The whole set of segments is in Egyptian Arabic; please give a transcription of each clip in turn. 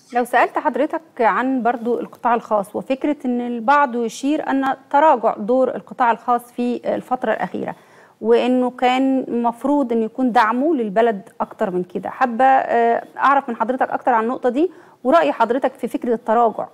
لو سألت حضرتك عن برضو القطاع الخاص وفكرة أن البعض يشير أن تراجع دور القطاع الخاص في الفترة الأخيرة وأنه كان مفروض أن يكون دعمه للبلد أكتر من كده حابة أعرف من حضرتك أكتر عن النقطة دي ورأي حضرتك في فكرة التراجع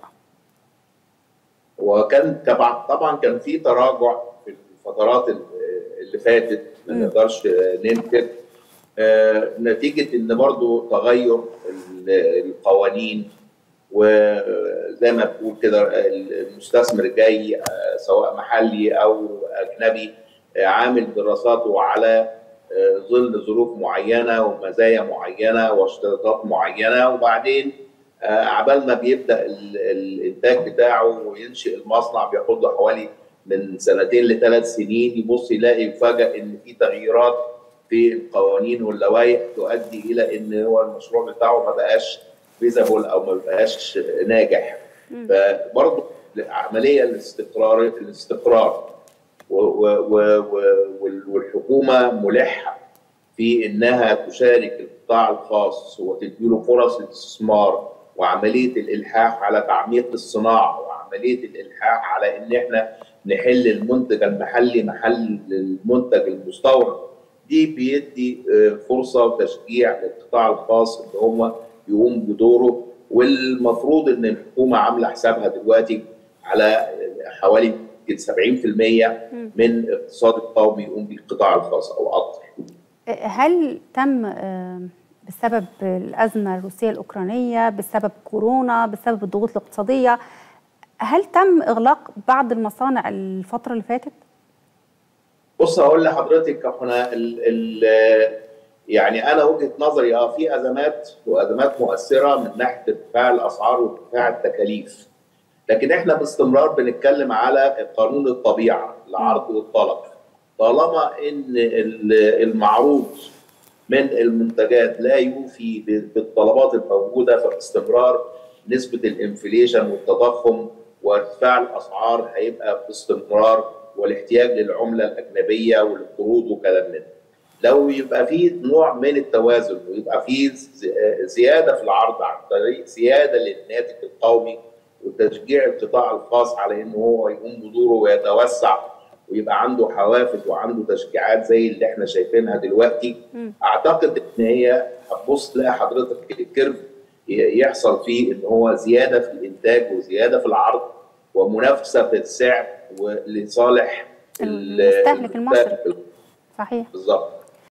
وكان طبعا طبعا كان في تراجع في الفترات اللي فاتت ما نقدرش ننكر نتيجه ان برضو تغير القوانين وزي ما بقول كده المستثمر جاي سواء محلي او اجنبي عامل دراساته على ظل ظروف معينه ومزايا معينه واشتراطات معينه وبعدين عبال ما بيبدا الانتاج بتاعه وينشئ المصنع بياخد له حوالي من سنتين لثلاث سنين يبص يلاقي يفاجئ ان في تغييرات في القوانين واللوائح تؤدي الى ان هو المشروع بتاعه ما بقاش فيزابل او ما بقاش ناجح فبرضه عمليه الاستقرار الاستقرار والحكومه ملحه في انها تشارك القطاع الخاص وتديله فرص الاستثمار وعمليه الالحاح على تعميق الصناعه وعمليه الالحاح على ان احنا نحل المنتج المحلي محل المنتج المستورد دي بيدي فرصه وتشجيع للقطاع الخاص ان هم يقوم بدوره والمفروض ان الحكومه عامله حسابها دلوقتي على حوالي 70% من الاقتصاد القومي يقوم بالقطاع الخاص او اكثر. هل تم بسبب الازمه الروسيه الاوكرانيه بسبب كورونا بسبب الضغوط الاقتصاديه هل تم اغلاق بعض المصانع الفتره اللي فاتت؟ بص هقول لحضرتك احنا ال ال يعني انا وجهه نظري اه في ازمات وازمات مؤثره من ناحيه ارتفاع الاسعار وارتفاع التكاليف لكن احنا باستمرار بنتكلم على قانون الطبيعه العرض والطلب طالما ان المعروض من المنتجات لا يوفي بالطلبات الموجوده فباستمرار نسبه الانفليشن والتضخم وارتفاع الاسعار هيبقى باستمرار والاحتياج للعمله الاجنبيه والقروض وكلام من لو يبقى في نوع من التوازن ويبقى في زياده في العرض عن طريق زياده للناتج القومي وتشجيع القطاع الخاص على انه هو يقوم بدوره ويتوسع ويبقى عنده حوافز وعنده تشجيعات زي اللي احنا شايفينها دلوقتي م. اعتقد ان هي هتبص تلاقي حضرتك الكيرف يحصل فيه ان هو زياده في الانتاج وزياده في العرض ومنافسه في السعر ولصالح المستهلك المصري صحيح بالظبط